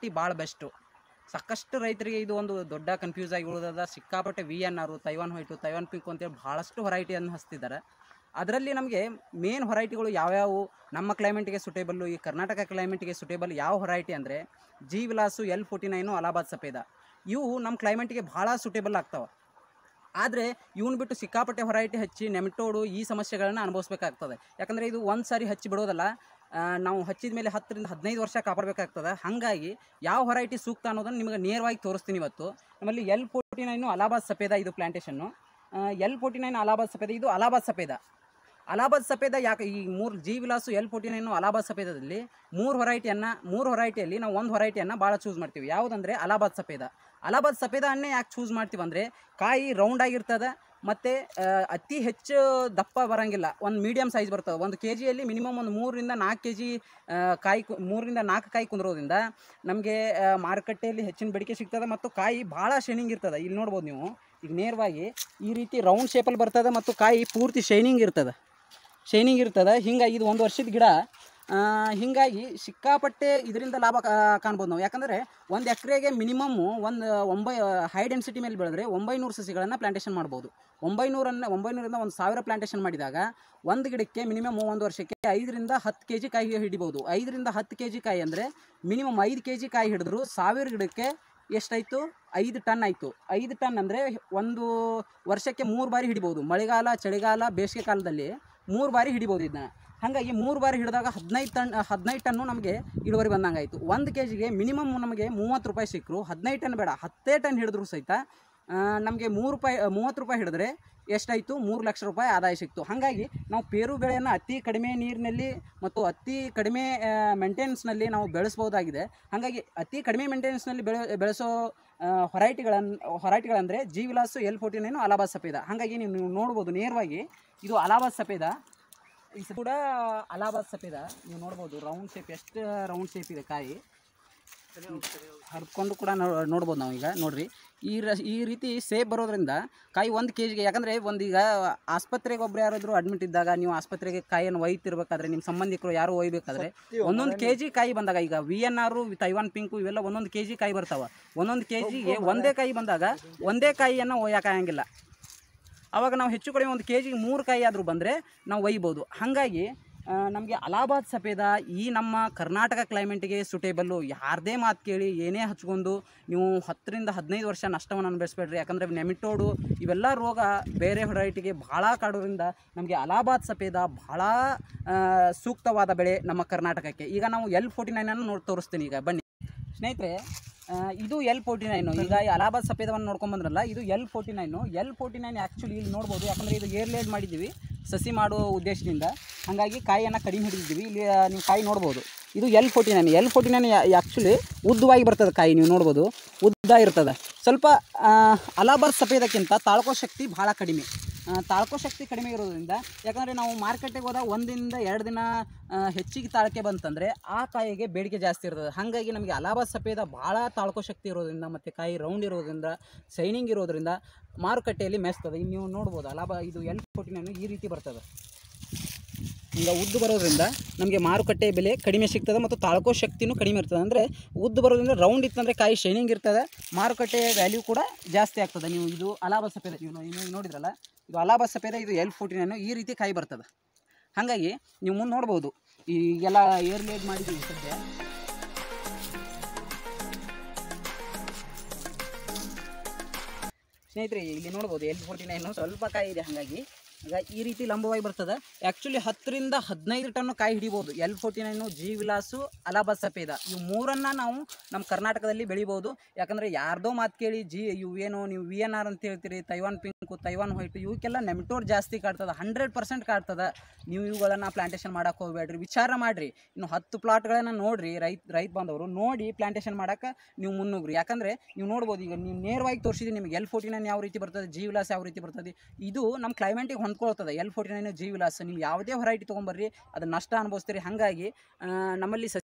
variety ಭಾಳ best ಸಾಕಷ್ಟು ರೈತರಿಗೆ ಇದು ಒಂದು ದೊಡ್ಡ ಕನ್ಫ್ಯೂಸ್ ಆಗಿ ಉಳಿದದ ಸಿಕ್ಕಾಪಟ್ಟೆ V N R Taiwan white Taiwan pink ಅಂತೇಳಿ ಭಾಳಷ್ಟು ಹೊರೈಟಿಯನ್ನು ಹಚ್ತಿದ್ದಾರೆ ಅದರಲ್ಲಿ ನಮಗೆ ಮೇನ್ ಹೊರೈಟಿಗಳು ಯಾವ್ಯಾವು ನಮ್ಮ ಕ್ಲೈಮೇಟಿಗೆ ಸುಟೇಬಲ್ಲು ಈ ಕರ್ನಾಟಕ ಕ್ಲೈಮೇಟಿಗೆ ಸುಟೇಬಲ್ ಯಾವ ಹೊರೈಟಿ ಅಂದರೆ G Vilas L forty nine Allahabad Safeda ಇವು ನಮ್ಮ ಕ್ಲೈಮೇಟಿಗೆ ಭಾಳ ಸುಟೇಬಲ್ ಆಗ್ತಾವೆ ಆದರೆ ಇವನು ಬಿಟ್ಟು ಸಿಕ್ಕಾಪಟ್ಟೆ ಹೊರೈಟಿ ಹಚ್ಚಿ ನೆಮಟೋಡು ಈ ಸಮಸ್ಯೆಗಳನ್ನ ಅನುಭವಿಸ್ಬೇಕಾಗ್ತದೆ ಯಾಕಂದರೆ ಇದು ಒಂದು ಸಾರಿ ಹಚ್ಚಿ ಬಿಡೋದಲ್ಲ ಆ, ನಾವು ಹಚ್ಚಿದ ಮೇಲೆ ಹತ್ತರಿಂದ ಹದಿನೈದು ವರ್ಷ ಕಾಪಾಡಬೇಕಾಗ್ತದೆ ಹಾಗಾಗಿ ಯಾವ ಹೊರೈಟಿ ಸೂಕ್ತ ಅನ್ನೋದನ್ನು ನಿಮಗೆ ನೇರವಾಗಿ ತೋರಿಸ್ತೀನಿ ಇವತ್ತು ನಮ್ಮಲ್ಲಿ L forty nine Allahabad Safeda ಇದು plantation L forty nine Allahabad Safeda ಇದು ಅಲಾಬಾದ್ ಸಫೇದ ಅಲಾಬಾದ್ ಸಫೇದ ಯಾಕೆ ಈ ಮೂರು G Vilas L forty nine Allahabad ಸಫೇದದಲ್ಲಿ ಮೂರು ಹೊರೈಟಿಯನ್ನು ಮೂರು ಹೊರೈಟಿಯಲ್ಲಿ ನಾವು ಒಂದು ಹೊರೈಟಿಯನ್ನು ಭಾಳ ಚೂಸ್ ಮಾಡ್ತೀವಿ ಯಾವುದಂದರೆ ಅಲಾಬಾದ್ ಸಫೇದ ಅಲಾಬಾದ್ ಸಫೇದನ್ನೇ ಯಾಕೆ ಚೂಸ್ ಮಾಡ್ತೀವಿ ಅಂದರೆ ಕಾಯಿ ರೌಂಡ್ ಆಗಿರ್ತದೆ ಮತ್ತು ಅತಿ ಹೆಚ್ಚು ದಪ್ಪ ಬರಂಗಿಲ್ಲ ಒಂದು ಮೀಡಿಯಮ್ ಸೈಜ್ ಬರ್ತದೆ ಒಂದು ಕೆ ಜಿಯಲ್ಲಿ ಮಿನಿಮಮ್ ಒಂದು ಮೂರರಿಂದ ನಾಲ್ಕು ಕೆ ಜಿ ಕಾಯಿ ಕು- ಮೂರರಿಂದ ನಾಲ್ಕು ಕಾಯಿ ಕುಂದ್ರೋದ್ರಿಂದ ನಮಗೆ ಮಾರುಕಟ್ಟೆಯಲ್ಲಿ ಹೆಚ್ಚಿನ ಬೇಡಿಕೆ ಸಿಗ್ತದೆ ಮತ್ತು ಕಾಯಿ ಭಾಳ ಶೈನಿಂಗ್ ಇರ್ತದೆ ಇಲ್ಲಿ ನೋಡ್ಬೋದು ನೀವು ಈಗ ನೇರವಾಗಿ ಈ ರೀತಿ ರೌಂಡ್ ಶೇಪಲ್ಲಿ ಬರ್ತದೆ ಮತ್ತು ಕಾಯಿ ಪೂರ್ತಿ ಶೈನಿಂಗ್ ಇರ್ತದೆ ಶೈನಿಂಗ್ ಇರ್ತದೆ ಹಿಂಗಾಗಿ ಇದು ಒಂದು ವರ್ಷದ ಗಿಡ ಆ, ಹಿಂಗಾಗಿ ಸಿಕ್ಕಾಪಟ್ಟೆ ಇದರಿಂದ ಲಾಭ ಕಾ- ಕಾಣ್ಬೋದು ನಾವು ಯಾಕಂದರೆ ಒಂದು ಎಕರೆಗೆ ಮಿನಿಮಮ್ಮು ಒಂದು ಒಂಬೈ ಹೈ ಡೆನ್ಸಿಟಿ ಮೇಲೆ ಬೆಳೆದ್ರೆ ಒಂಬೈನೂರು ಸಸಿಗಳನ್ನು ಪ್ಲಾಂಟೇಷನ್ ಮಾಡ್ಬೋದು ಒಂಬೈನೂರನ್ನು ಒಂಬೈನೂರಿಂದ ಒಂದು ಸಾವಿರ ಪ್ಲಾಂಟೇಷನ್ ಮಾಡಿದಾಗ ಒಂದು ಗಿಡಕ್ಕೆ ಮಿನಿಮಮ್ ಒಂದು ವರ್ಷಕ್ಕೆ ಐದರಿಂದ ಹತ್ತು ಕೆ ಜಿ ಕಾಯಿ ಹಿಡಿಬೋದು ಐದರಿಂದ ಹತ್ತು ಕೆ ಜಿ ಕಾಯಿ ಅಂದರೆ ಮಿನಿಮಮ್ ಐದು ಕೆ ಜಿ ಕಾಯಿ ಹಿಡಿದ್ರು ಸಾವಿರ ಗಿಡಕ್ಕೆ ಎಷ್ಟಾಯಿತು ಐದು ಟನ್ ಆಯಿತು ಐದು ಟನ್ ಅಂದರೆ ಒಂದು ವರ್ಷಕ್ಕೆ ಮೂರು ಬಾರಿ ಹಿಡಿಬೋದು ಮಳೆಗಾಲ ಚಳಿಗಾಲ ಬೇಸಿಗೆ ಕಾಲದಲ್ಲಿ ಮೂರು ಬಾರಿ ಹಿಡಿಬೋದು ಇದನ್ನ ಹಾಗಾಗಿ ಮೂರು ಬಾರಿ ಹಿಡಿದಾಗ ಹದಿನೈದು ಟನ್ ಹದಿನೈದು ಟನ್ನು ನಮಗೆ ಇಳುವರಿ ಬಂದಂಗೆ ಆಯಿತು ಒಂದು ಕೆ ಜಿಗೆ ಮಿನಿಮಮ್ ನಮಗೆ ಮೂವತ್ತು ರೂಪಾಯಿ ಸಿಕ್ಕರು ಹದಿನೈದು ಟನ್ ಬೇಡ ಹತ್ತೇ ಟನ್ ಹಿಡಿದ್ರು ಸಹಿತ ನಮಗೆ ಮೂರು ರೂಪಾಯಿ ಮೂವತ್ತು ರೂಪಾಯಿ ಹಿಡಿದ್ರೆ ಎಷ್ಟಾಯಿತು ಮೂರು ಲಕ್ಷ ರೂಪಾಯಿ ಆದಾಯ ಸಿಕ್ತು ಹಾಗಾಗಿ ನಾವು ಪೇರು ಬೆಳೆಯನ್ನು ಅತಿ ಕಡಿಮೆ ನೀರಿನಲ್ಲಿ ಮತ್ತು ಅತಿ ಕಡಿಮೆ ಮೇಂಟೆನೆನ್ಸ್ನಲ್ಲಿ ನಾವು ಬೆಳೆಸ್ಬೋದಾಗಿದೆ ಹಾಗಾಗಿ ಅತಿ ಕಡಿಮೆ ಮೇಂಟೆನೆನ್ಸ್ನಲ್ಲಿ ಬೆಳೆ ಬೆಳೆಸೋ ಹೊರೈಟಿಗಳನ್ನು ಹೊರೈಟಿಗಳಂದರೆ G Vilas L forty nine Allahabad Safeda ಹಾಗಾಗಿ ನೀವು ನೀವು ನೋಡ್ಬೋದು ನೇರವಾಗಿ ಇದು ಅಲಾಬಾದ್ ಸಫೇದ ಇದು ಕೂಡ ಅಲಾಬಾದ್ ಸಫೇದ ನೀವು ನೋಡ್ಬೋದು ರೌಂಡ್ ಶೇಪ್ ಎಷ್ಟು ರೌಂಡ್ ಶೇಪ್ ಇದೆ ಕಾಯಿ ಹರ್ಕೊಂಡು ಕೂಡ ನೋ- ನೋಡ್ಬೋದು ನಾವು ಈಗ ನೋಡ್ರಿ ಈ ರ ಈ ರೀತಿ ಸೇಬ್ ಬರೋದ್ರಿಂದ ಕಾಯಿ ಒಂದು ಕೆ ಜಿಗೆ ಯಾಕಂದರೆ ಒಂದು ಈಗ ಆಸ್ಪತ್ರೆಗೆ ಒಬ್ರು ಯಾರಾದರೂ ಅಡ್ಮಿಟ್ ಇದ್ದಾಗ ನೀವು ಆಸ್ಪತ್ರೆಗೆ ಕಾಯಿಯನ್ನು ಒಯ್ತಿರ್ಬೇಕಾದ್ರೆ ನಿಮ್ಮ ಸಂಬಂಧಿಕರು ಯಾರು ಒಯ್ಬೇಕಾದ್ರೆ ಒಂದೊಂದು ಕೆ ಜಿ ಕಾಯಿ ಬಂದಾಗ ಈಗ V N R Taiwan pink ಇವೆಲ್ಲ ಒಂದೊಂದು ಕೆ ಜಿ ಕಾಯಿ ಬರ್ತಾವೆ ಒಂದೊಂದು ಕೆ ಜಿಗೆ ಒಂದೇ ಕಾಯಿ ಬಂದಾಗ ಒಂದೇ ಕಾಯಿಯನ್ನು ಒಯ್ಯೋಕ್ಕಾಗಂಗಿಲ್ಲ ಆವಾಗ ನಾವು ಹೆಚ್ಚು ಕಡಿಮೆ ಒಂದು ಕೆ ಜಿಗೆ ಮೂರು ಕಾಯಿ ಆದರೂ ಬಂದರೆ ನಾವು ಒಯ್ಬೋದು ಹಾಗಾಗಿ ನಮಗೆ ಅಲಾಹಾಬಾದ್ ಸಫೇದ ಈ ನಮ್ಮ ಕರ್ನಾಟಕ ಕ್ಲೈಮೇಟಿಗೆ ಸುಟೇಬಲ್ಲು ಯಾರದೇ ಮಾತು ಕೇಳಿ ಏನೇ ಹಚ್ಕೊಂಡು ನೀವು ಹತ್ತರಿಂದ ಹದಿನೈದು ವರ್ಷ ನಷ್ಟವನ್ನು ಅನುಭವಿಸ್ಬೇಡ್ರಿ ಯಾಕಂದರೆ ನೆಮಿಟೋಡು ಇವೆಲ್ಲ ರೋಗ ಬೇರೆ ಹೊರೈಟಿಗೆ ಭಾಳ ಕಾಡೋದ್ರಿಂದ ನಮಗೆ ಅಲಾಹಾಬಾದ್ ಸಫೇದ ಭಾಳ ಆ, ಸೂಕ್ತವಾದ ಬೆಳೆ ನಮ್ಮ ಕರ್ನಾಟಕಕ್ಕೆ ಈಗ ನಾವು ಎಲ್ ಫೋರ್ಟಿ ನೈನನ್ನು ನೋಡಿ ತೋರಿಸ್ತೀನಿ ಈಗ ಬನ್ನಿ ಸ್ನೇಹಿತರೆ ಆ, ಇದು ಎಲ್ ಫೋರ್ಟಿ ನೈನು ಈಗ ಈ ಅಲಾಹಾಬಾದ್ ಸಫೇದವನ್ನು ನೋಡ್ಕೊಂಬಂದ್ರಲ್ಲ ಇದು L forty nine L forty nine actually ಇಲ್ಲಿ ನೋಡ್ಬೋದು ಯಾಕಂದರೆ ಇದು ಏರ್ಲೇಡ್ ಮಾಡಿದ್ದೀವಿ ಸಸಿ ಮಾಡುವ ಉದ್ದೇಶದಿಂದ ಹಾಗಾಗಿ ಕಾಯಿಯನ್ನು ಕಡಿಮೆ ಹಿಡಿದಿದ್ದೀವಿ ಇಲ್ಲಿ ಆ, ನೀವು ಕಾಯಿ ನೋಡ್ಬೋದು ಇದು L forty nine L forty nine actually ಉದ್ದವಾಗಿ ಬರ್ತದೆ ಕಾಯಿ ನೀವು ನೋಡ್ಬೋದು ಉದ್ದ ಇರ್ತದೆ ಸ್ವಲ್ಪ ಆ, ಅಲಾಹಾಬಾದ್ ಸಫೇದಕ್ಕಿಂತ ತಾಳ್ಕೋ ಶಕ್ತಿ ಭಾಳ ಕಡಿಮೆ ಆ, ತಾಳ್ಕೋ ಶಕ್ತಿ ಕಡಿಮೆ ಇರೋದ್ರಿಂದ ಯಾಕಂದರೆ ನಾವು ಮಾರ್ಕೆಟಿಗೆ ಹೋದಾಗ ಒಂದಿಂದ ಎರಡು ದಿನ ಆ, ಹೆಚ್ಚಿಗೆ ತಾಳ್ಕೆ ಬಂತಂದರೆ ಆ ಕಾಯಿಗೆ ಬೇಡಿಕೆ ಜಾಸ್ತಿ ಇರ್ತದೆ ಹಾಗಾಗಿ ನಮಗೆ ಅಲಾಹಾಬಾದ್ ಸಫೇದ ಭಾಳ ತಾಳ್ಕೋ ಶಕ್ತಿ ಇರೋದ್ರಿಂದ ಮತ್ತು ಕಾಯಿ ರೌಂಡ್ ಇರೋದ್ರಿಂದ ಶೈನಿಂಗ್ ಇರೋದ್ರಿಂದ ಮಾರುಕಟ್ಟೆಯಲ್ಲಿ ಮೆಸ್ತದೆ ಇಲ್ಲಿ ನೀವು ನೋಡ್ಬೋದು ಅಲಾಬಾ ಇದು ಎಲ್ ಫೋರ್ಟಿನನ್ನು ಈ ರೀತಿ ಬರ್ತದೆ ಈಗ ಉದ್ದು ಬರೋದ್ರಿಂದ ನಮಗೆ ಮಾರುಕಟ್ಟೆ ಬೆಲೆ ಕಡಿಮೆ ಸಿಗ್ತದೆ ಮತ್ತು ತಾಳ್ಕೋ ಶಕ್ತಿನೂ ಕಡಿಮೆ ಇರ್ತದೆ ಅಂದರೆ ಉದ್ದು ಬರೋದ್ರಿಂದ ರೌಂಡ್ ಇತ್ತಂದರೆ ಕಾಯಿ ಶೈನಿಂಗ್ ಇರ್ತದೆ ಮಾರುಕಟ್ಟೆ ವ್ಯಾಲ್ಯೂ ಕೂಡ ಜಾಸ್ತಿ ಆಗ್ತದೆ ನೀವು ಇದು ಅಲಾಬಾದ್ ಸಫೇದ ನೀವು ನೋ- ನೀವು ನೋಡಿದ್ರಲ್ಲ ಇದು ಅಲಾಬಾದ್ ಸಫೇದ ಇದು ಎಲ್ ಫೋರ್ಟಿನನ್ನು ಈ ರೀತಿ ಕಾಯಿ ಬರ್ತದೆ ಹಾಗಾಗಿ ನೀವು ಮುಂದೆ ನೋಡ್ಬೋದು ಈಗೆಲ್ಲ ಏರ್ ಲೇಡ್ ಮಾಡಿದ್ದೀವಿ ಸದ್ಯ ಸ್ನೇಹಿತರೆ ಇಲ್ಲಿ ನೋಡ್ಬೋದು ಎಲ್ ಫೋರ್ಟಿ ನೈನು ಸ್ವಲ್ಪ ಕಾಯಿ ಇದೆ ಹಾಗಾಗಿ ಈಗ ಈ ರೀತಿ ಲಂಬವಾಗಿ ಬರ್ತದೆ ಆ್ಯಕ್ಚುಲಿ ಹತ್ತರಿಂದ ಹದಿನೈದು ಟನ್ನು ಕಾಯಿ ಹಿಡಿಬೋದು L forty nine G Vilas Allahabad Safeda ಇವು ಮೂರನ್ನು ನಾವು ನಮ್ಮ ಕರ್ನಾಟಕದಲ್ಲಿ ಬೆಳಿಬೋದು ಯಾಕಂದರೆ ಯಾರ್ದೋ ಮಾತು ಕೇಳಿ ಜಿ ಇವು ಏನು ನೀವು ವಿ ಎನ್ ಆರ್ ಅಂತ ಹೇಳ್ತೀರಿ ತೈವಾನ್ ಪಿಂಕು ತೈವಾನ್ ವೈಟು ಇವಕ್ಕೆಲ್ಲ ನೆಮಿಟೋರ್ ಜಾಸ್ತಿ ಕಾಡ್ತದೆ ಹಂಡ್ರೆಡ್ ಪರ್ಸೆಂಟ್ ಕಾಡ್ತದೆ ನೀವು ಇವುಗಳನ್ನು ಪ್ಲಾಂಟೇಶನ್ ಮಾಡೋಕೆ ಹೋಗ್ಬೇಡ್ರಿ ವಿಚಾರ ಮಾಡಿರಿ ಇನ್ನು ಹತ್ತು ಪ್ಲಾಟ್ಗಳನ್ನು ನೋಡಿರಿ ರೈತ ರೈತ ಬಂದವರು ನೋಡಿ ಪ್ಲಾಂಟೇಶನ್ ಮಾಡೋಕೆ ನೀವು ಮುನ್ನುಗ್ರಿ ಯಾಕಂದರೆ ನೀವು ನೋಡ್ಬೋದು ಈಗ ನೀವು ನೇರವಾಗಿ ತೋರಿಸಿದ್ದೀನಿ ನಿಮಗೆ ಎಲ್ ಫೋರ್ಟಿ ನೈನ್ ಯಾವ ರೀತಿ ಬರ್ತದೆ ಜಿ ವಿಲಾಸ್ ಯಾವ ರೀತಿ ಬರ್ತದೆ ಇದು ನಮ್ಮ ಕ್ಲೈಮೇಟಿಗೆ ಹೊಂದ್ಕೊಳ್ತದೆ L forty nine G Vilas ನೀವು ಯಾವುದೇ ಹೊರೈಟಿ ತೊಗೊಂಬರ್ರಿ ಅದು ನಷ್ಟ ಅನುಭವಿಸ್ತೀರಿ ಹಾಗಾಗಿ ಆ, ನಮ್ಮಲ್ಲಿ